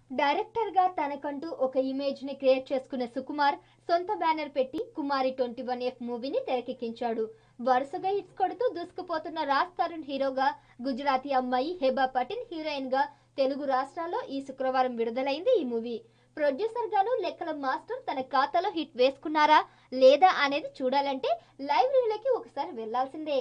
director గా తనకంటూ ఒక ఇమేజ్ ని క్రియేట్ చేసుకున్న సుకుమార్ సొంత బ్యానర్ పెట్టి కుమారి ట్వంటీ వన్ ఎఫ్ మూవీని తెరకెక్కించాడు వరుసగా హిట్స్ కొడుతూ దూసుకుపోతున్న రాజ్ తరుణ్ హీరోగా గుజరాతీ అమ్మాయి హెబా పటేల్ హీరోయిన్ గా తెలుగు రాష్ట్రాల్లో ఈ శుక్రవారం విడుదలైంది ఈ మూవీ ప్రొడ్యూసర్ గాను లెక్కల మాస్టర్ తన ఖాతాలో హిట్ వేసుకున్నారా లేదా అనేది చూడాలంటే లైవ్ రివ్యూలకి ఒకసారి వెళ్లాల్సిందే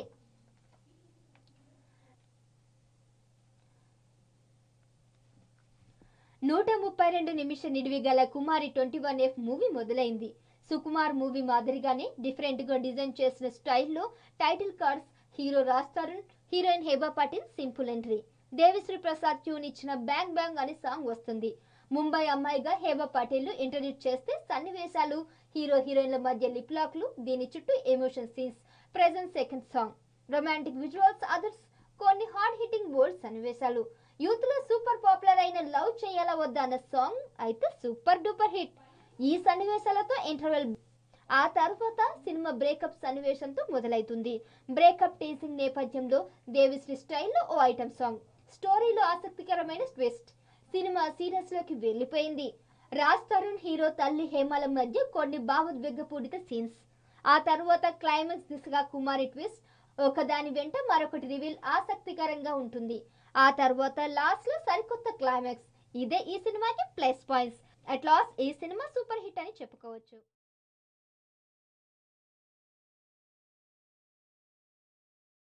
నూట ముప్పై రెండు నిమిష నిడివి గల Kumari twenty one F movie మొదలైంది సుకుమార్ మూవీ మాదిరిగానే డిఫరెంట్ గా డిజైన్ చేసిన స్టైల్లో title cards hero Raj Tarun heroine Hebah Patel simple entry Devi Sri Prasad tune ఇచ్చిన బ్యాంగ్ బ్యాంగ్ అనే సాంగ్ వస్తుంది ముంబై అమ్మాయిగా హేబా పాటిల్ ఇంట్రడ్యూస్ చేస్తే సన్నివేశాలు హీరో హీరోయిన్ల మధ్య లిప్ లాక్లు దీని చుట్టూ emotion scenes present second song romantic visuals others కొన్ని హార్డ్ హిట్టింగ్ బోల్డ్ సన్నివేశాలు యూత్ లో సూపర్ పాపులర్ అయిన లవ్ చేయాలా వద్దా అన్న సాంగ్ అయితే సూపర్ డూపర్ హిట్ ఈ సన్నివేశాలతో ఇంటర్వెల్ ఆ తర్వాత సినిమా బ్రేకప్ సన్నివేశంతో మొదలవుతుంది బ్రేకప్ టీసింగ్ నేపథ్యంలో దేవిశ్రీ స్టైల్లో ఓ ఐటమ్ సాంగ్ స్టోరీలో ఆసక్తికరమైన ట్విస్ట్ సినిమా సీరియస్ లోకి వెళ్ళిపోయింది రాజ్ తరుణ్ హీరో తల్లి హేమల మధ్య కొన్ని భావోద్వేగపూరిత సీన్స్ ఆ తర్వాత క్లైమాక్స్ దిశగా కుమారి ట్విస్ట్ ఒకదాని వెంట మరొకటి రివీల్ ఆసక్తికరంగా ఉంటుంది ఆ తర్వాత లాస్ట్ లో సరికొత్త క్లైమాక్స్ ఇదే ఈ సినిమాకి ప్లస్ పాయింట్స్ అట్ లాస్ట్ ఈ సినిమా సూపర్ హిట్ అని చెప్పుకోవచ్చు